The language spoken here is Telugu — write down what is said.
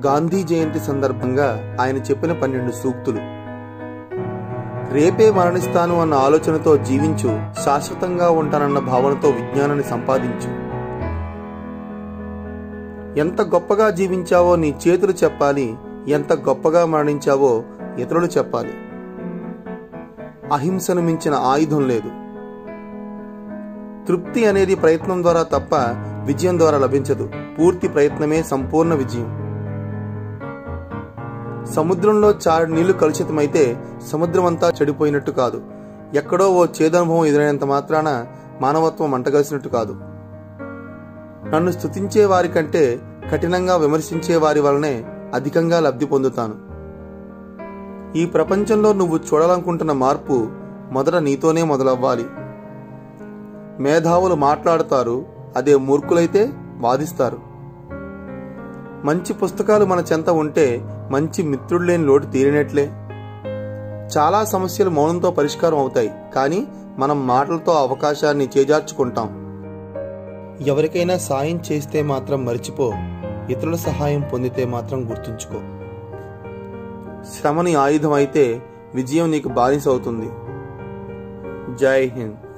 గాంధీ జయంతి సందర్భంగా ఆయన చెప్పిన పన్నెండు సూక్తులు రేపే మరణిస్తాను అన్న ఆలోచనతో జీవించు శాశ్వతంగా ఉంటానన్న భావనతో విజ్ఞానాన్ని సంపాదించు ఎంత గొప్పగా జీవించావో నీ చేతులు చెప్పాలి ఎంత గొప్పగా మరణించావో ఇతరులు చెప్పాలి అహింసను మించిన ఆయుధం లేదు తృప్తి అనేది ప్రయత్నం ద్వారా తప్ప విజయం ద్వారా లభించదు పూర్తి ప్రయత్నమే సంపూర్ణ విజయం సముద్రంలో చారు నీళ్లు కలుషితమైతే సముద్రమంతా చెడిపోయినట్టు కాదు ఎక్కడో ఓ చేదనుభవం ఎదురైనంత మాత్రాన మానవత్వం మంటగలిసినట్టు కాదు నన్ను స్తుతించే వారి కంటే కఠినంగా విమర్శించే వారి వలనే అధికంగా లబ్ధి పొందుతాను ఈ ప్రపంచంలో నువ్వు చూడాలనుకుంటున్న మార్పు మొదట నీతోనే మొదలవ్వాలి మేధావులు మాట్లాడతారు అదే మూర్ఖులైతే వాదిస్తారు మంచి పుస్తకాలు మన చెంత ఉంటే మంచి మిత్రుడు లేని లోటు తీరినట్లే చాలా సమస్యలు మౌనంతో పరిష్కారం అవుతాయి కానీ మనం మాటలతో ఆ అవకాశాన్ని చేజార్చుకుంటాం ఎవరికైనా సాయం చేస్తే మాత్రం మర్చిపో ఇతరుల సహాయం పొందితే మాత్రం గుర్తుంచుకో శ్రమని ఆయుధం అయితే విజయం నీకు బానిస అవుతుంది జై హింద్